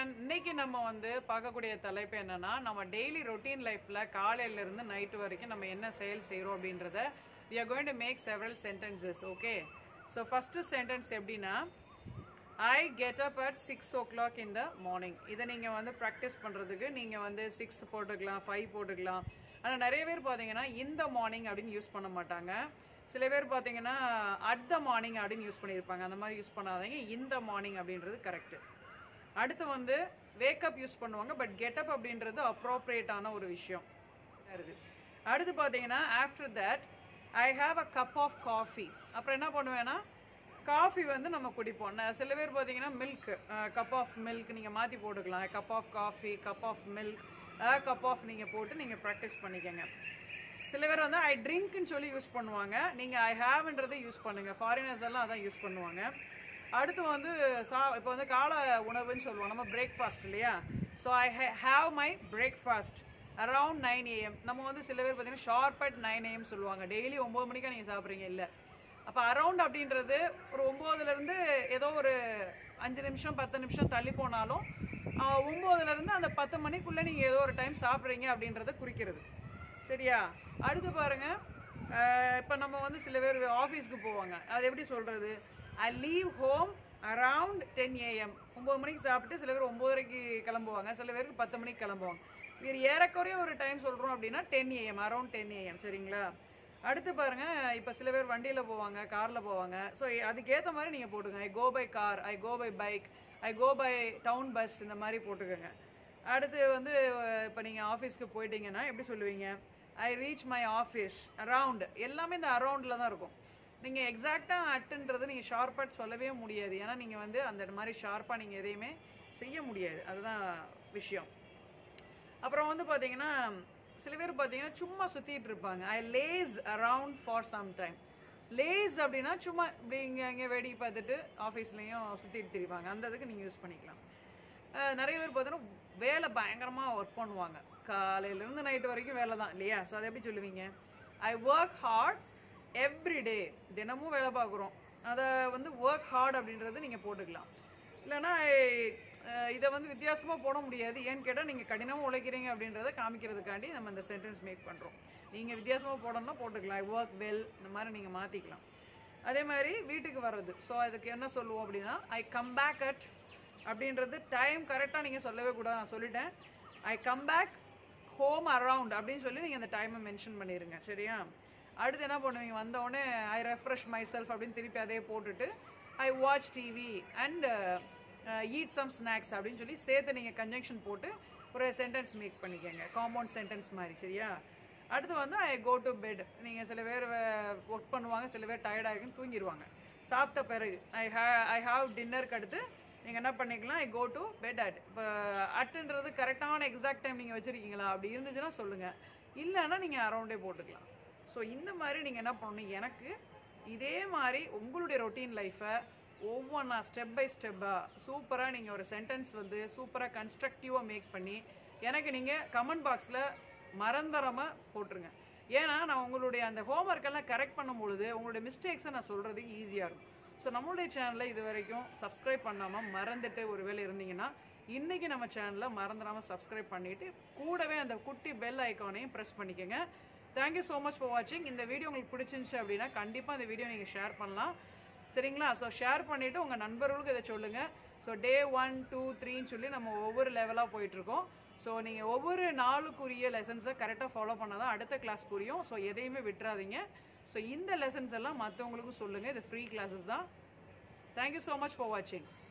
everyone இன்னைக்கு நம்ம வந்து பார்க்கக்கூடிய தலைப்பு என்னன்னா நம்ம டெய்லி ரொட்டீன் லைஃப்ல காலையில இருந்து நைட் வரைக்கும் நம்ம என்ன செயல் செய்றோம் அப்படின்றத we are going to make several sentences okay so first sentence எப்படின்னா I get up at six o'clock in the morning இதை நீங்கள் வந்து ப்ராக்டிஸ் பண்ணுறதுக்கு நீங்கள் வந்து சிக்ஸ் போட்டுக்கலாம் ஃபைவ் போட்டுக்கலாம் ஆனால் நிறைய பேர் பார்த்தீங்கன்னா இந்த மார்னிங் அப்படின்னு யூஸ் பண்ண மாட்டாங்க சில பேர் பார்த்தீங்கன்னா அட் த மார்னிங் அப்படின்னு யூஸ் பண்ணியிருப்பாங்க அந்த மாதிரி யூஸ் பண்ணாதீங்க இந்த மார்னிங் அப்படின்றது கரெக்டு அடுத்து வந்து வேக்கப் யூஸ் பண்ணுவாங்க பட் கெட்டப் அப்படின்றது அப்ரோப்ரியேட்டான ஒரு விஷயம் இருக்குது அடுத்து பார்த்தீங்கன்னா after that I have a cup of coffee அப்புறம் என்ன பண்ணுவேன்னா காஃபி வந்து நம்ம குடிப்போம் ந- சில பேர் பார்த்தீங்கன்னா மில்க் கப் ஆஃப் மில்க் நீங்கள் மாற்றி போட்டுக்கலாம் cup of coffee cup of milk cup of நீங்கள் போட்டு நீங்கள் ப்ராக்டிஸ் பண்ணிக்கங்க சில பேர் வந்து ஐ ட்ரிங்க்னு சொல்லி யூஸ் பண்ணுவாங்க நீங்கள் ஐ ஹேவ்ன்றதை யூஸ் பண்ணுங்கள் ஃபாரினர்ஸ் எல்லாம் அதான் யூஸ் பண்ணுவாங்க அடுத்து வந்து சா இப்போ வந்து கால உணவுன்னு சொல்லுவோம் நம்ம பிரேக்ஃபாஸ்ட் இல்லையா so I have my breakfast around nine AM நம்ம வந்து சில பேர் பார்த்தீங்கன்னா ஷார்ப் அட் நைன் ஏஎம் சொல்லுவாங்க டெய்லி ஒம்பது மணிக்கா நீங்கள் சாப்பிட்றீங்க இல்லை அப்போ அரவுண்ட் அப்படின்றது ஒரு ஒம்போதுலேருந்து ஏதோ ஒரு அஞ்சு நிமிஷம் பத்து நிமிஷம் தள்ளி போனாலும் ஆஹ், ஒம்போதுலேருந்து அந்த பத்து மணிக்குள்ளே நீங்கள் ஏதோ ஒரு டைம் சாப்பிட்றீங்க அப்படின்றத குறிக்கிறது சரியா அடுத்து பாருங்க இப்போ நம்ம வந்து சில பேர் ஆஃபீஸ்க்கு போவாங்க அது எப்படி சொல்கிறது I leave home around ten AM ஒம்பது மணிக்கு சாப்பிட்டு சில பேர் ஒம்போதரைக்கு கிளம்புவாங்க சில பேருக்கு பத்து மணிக்கு கிளம்புவாங்க வேறு ஏறக்குறைய ஒரு டைம் சொல்கிறோம் அப்படின்னா ten AM around ten AM சரிங்களா அடுத்து பாருங்க இப்போ சில பேர் வண்டியில் போவாங்க காரில் போவாங்க ஸோ அதுக்கேற்ற மாதிரி நீங்கள் போட்டுங்க I go by car I go by bike I go by town bus இந்த மாதிரி போட்டுக்கோங்க அடுத்து வந்து இப்போ நீங்கள் ஆஃபீஸ்க்கு போயிட்டீங்கன்னா எப்படி சொல்லுவீங்க I reach my office around எல்லாமே இந்த அரவுண்டில் தான் இருக்கும் நீங்கள் எக்ஸாக்டாக அட்டுன்றது நீங்கள் ஷார்ப்பாக சொல்லவே முடியாது ஏன்னா நீங்கள் வந்து அந்த மாதிரி ஷார்ப்பாக நீங்கள் எதையுமே செய்ய முடியாது அதுதான் விஷயம் அப்புறம் வந்து பார்த்தீங்கன்னா சில பேர் பார்த்தீங்கன்னா சும்மா சுற்றிட்டு இருப்பாங்க I laze around for some time laze அப்படின்னா சும்மா இப்படி இங்கே இங்கே வேடிக்கை பார்த்துட்டு ஆஃபீஸ்லேயும் சுற்றிட்டு திரிவாங்க அந்த இதுக்கு நீங்கள் யூஸ் பண்ணிக்கலாம் அஹ் நிறைய பேர் பார்த்தீங்கன்னா வேலை பயங்கரமாக ஒர்க் பண்ணுவாங்க காலையிலேருந்து நைட்டு வரைக்கும் வேலை தான் இல்லையா ஸோ அதை எப்படி சொல்லுவீங்க I work hard every day தினமும் வேலை பார்க்குறோம் அதை வந்து ஒர்க் ஹார்ட் அப்படின்றது நீங்கள் போட்டுக்கலாம் இல்லைன்னா அஹ், இதை வந்து வித்தியாசமாக போட முடியாது ஏன்னு கேட்டால் நீங்கள் கடினமாக உழைக்கிறீங்க அப்படின்றத காமிக்கிறதுக்காண்டி நம்ம இந்த சென்டென்ஸ் மேக் பண்ணுறோம் நீங்கள் வித்தியாசமாக போடணும்னா போட்டுக்கலாம் ஐ ஒர்க் வெல் இந்த மாதிரி நீங்கள் மாற்றிக்கலாம் அதே மாதிரி வீட்டுக்கு வர்றது ஸோ அதுக்கு என்ன சொல்லுவோம் அப்படின்னா ஐ கம் பேக் அட் அப்படின்றது டைம் கரெக்டாக நீங்கள் சொல்லவே கூடாது நான் சொல்லிட்டேன் I come back home around அப்படின்னு சொல்லி நீங்கள் அந்த டைமை மென்ஷன் பண்ணிடுங்க சரியா அடுத்து என்ன பண்ணுவீங்க வந்தோடனே ஐ ரெஃப்ரெஷ் மை செல்ஃப் அப்படின்னு திருப்பி அதே போட்டுட்டு I watch TV and eat some snacks அப்படின்னு சொல்லி சேர்த்து நீங்கள் கன்ஜங்ஷன் போட்டு ஒரு சென்டென்ஸ் மேக் பண்ணிக்கோங்க காம்பவுண்ட் சென்டென்ஸ் மாதிரி சரியா அடுத்து வந்து ஐ கோ டு பெட் நீங்கள் சில பேர் ஒர்க் பண்ணுவாங்க சில பேர் டயர்டாக இருக்குன்னு தூங்கிடுவாங்க சாப்பிட்ட பிறகு ஐ ஹே ஐ ஹாவ் டின்னருக்கு அடுத்து நீங்கள் என்ன பண்ணிக்கலாம் I go to bed at இப்போ அட்டுன்றது கரெக்டான எக்ஸாக்ட் டைம் நீங்கள் வச்சுருக்கீங்களா அப்படி இருந்துச்சுன்னா சொல்லுங்கள் இல்லைன்னா நீங்கள் அரௌண்டே போட்டுக்கலாம் ஸோ இந்த மாதிரி நீங்கள் என்ன பண்ணணும் எனக்கு இதே மாதிரி உங்களுடைய ரொட்டீன் லைஃப்பை ஒவ்வொன்றா ஸ்டெப் பை ஸ்டெப்பாக சூப்பராக நீங்கள் ஒரு சென்டென்ஸ் வந்து சூப்பராக கன்ஸ்ட்ரக்டிவாக மேக் பண்ணி எனக்கு நீங்கள் கமெண்ட் பாக்ஸில் மறந்துடாமல் போட்டுருங்க ஏன்னா நான் உங்களுடைய அந்த ஹோம்ஒர்க்கெல்லாம் கரெக்ட் பண்ணும் பொழுது உங்களுடைய மிஸ்டேக்ஸை நான் சொல்கிறதுக்கு ஈஸியாக இருக்கும் ஸோ நம்மளுடைய சேனலை இது வரைக்கும் சப்ஸ்கிரைப் பண்ணாமல் மறந்துட்டு ஒரு வேளை இருந்தீங்கன்னா இன்றைக்கி நம்ம சேனலை மறந்துடாமல் சப்ஸ்கிரைப் பண்ணிவிட்டு கூடவே அந்த குட்டி பெல் ஐக்கானையும் ப்ரெஸ் பண்ணிக்கோங்க தேங்க்யூ ஸோ மச் ஃபார் வாட்சிங் இந்த வீடியோ உங்களுக்கு பிடிச்சிருந்துச்சு அப்படின்னா கண்டிப்பாக இந்த வீடியோ நீங்கள் ஷேர் பண்ணலாம் சரிங்களா ஸோ ஷேர் பண்ணிவிட்டு உங்கள் நண்பர்களுக்கு இதை சொல்லுங்கள் ஸோ டே ஒன் டூ த்ரீன்னு சொல்லி நம்ம ஒவ்வொரு லெவலாக போயிட்டுருக்கோம் ஸோ நீங்கள் ஒவ்வொரு நாளுக்குரிய லெசன்ஸை கரெக்டாக ஃபாலோ பண்ணால் தான் அடுத்த கிளாஸ் புரியும் ஸோ எதையுமே விட்டுறாதீங்க ஸோ இந்த லெசன்ஸ் எல்லாம் மற்றவங்களுக்கும் சொல்லுங்கள் இது ஃப்ரீ கிளாஸஸ் தான் தேங்க்யூ ஸோ மச் ஃபார் வாட்சிங்